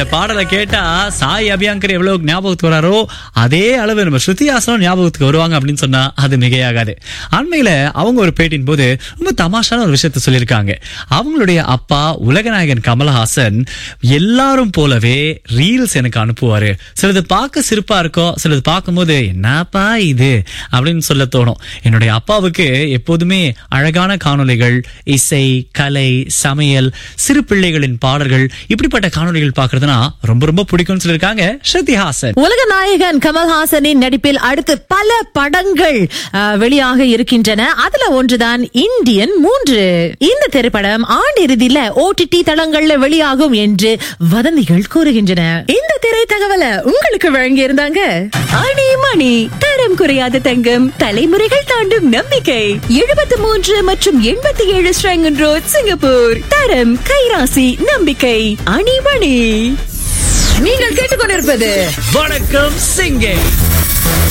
இந்த பாடலை கேட்டா சாய் அபியாங்கர் எவ்வளவு ஞாபகத்துக்கு வராரோ அதே அளவு நம்ம ஸ்ருதி ஹாசனும் ஞாபகத்துக்கு வருவாங்க அப்படின்னு சொன்னா அது மிகையாகாது அண்மையில அவங்க ஒரு பேட்டின் போது ரொம்ப தமாஷான ஒரு விஷயத்த சொல்லியிருக்காங்க அவங்களுடைய அப்பா உலகநாயகன் கமலஹாசன் எல்லாரும் போலவே ரீல்ஸ் எனக்கு அனுப்புவாரு சிலது பார்க்க சிரிப்பா இருக்கும் சிலது பார்க்கும்போது என்னப்பா இது அப்படின்னு சொல்ல தோணும் என்னுடைய அப்பாவுக்கு எப்போதுமே அழகான காணொளிகள் இசை கலை சமையல் சிறு பிள்ளைகளின் பாடல்கள் இப்படிப்பட்ட காணொளிகள் பார்க்கறதுனா ரொம்ப ரொம்ப பிடிக்கும்னு சொல்லியிருக்காங்க ஸ்ருதி ஹாசன் உலக நாயகன் கமல்ஹாசனின் நடிப்பில் அடுத்து பல படங்கள் அஹ், வெளியாக இருக்கின்றன அதுல ஒன்றுதான் இந்தியன் மூன்று இந்த திரைப்படம் ஆண்டு இறுதியில ஓடிடி தளங்கள்ல வெளியாகும் என்று வதந்திகள் கூறுகின்றன இந்த திரை தகவலை உங்களுக்கு வழங்கி இருந்தாங்க ஆணி மணி தரம் குறையாத தங்கம் தலைமுறைகள் தாண்டும் நம்பிக்கை எழுபத்தி மூன்று மற்றும் எண்பத்தி ஏழு ஸ்ரங்கன் ரோட் சிங்கப்பூர் தரம் கைராசி நம்பிக்கை அணிமணி நீங்கள் கேட்டுக்கொண்டிருப்பது வணக்கம் சிங்கே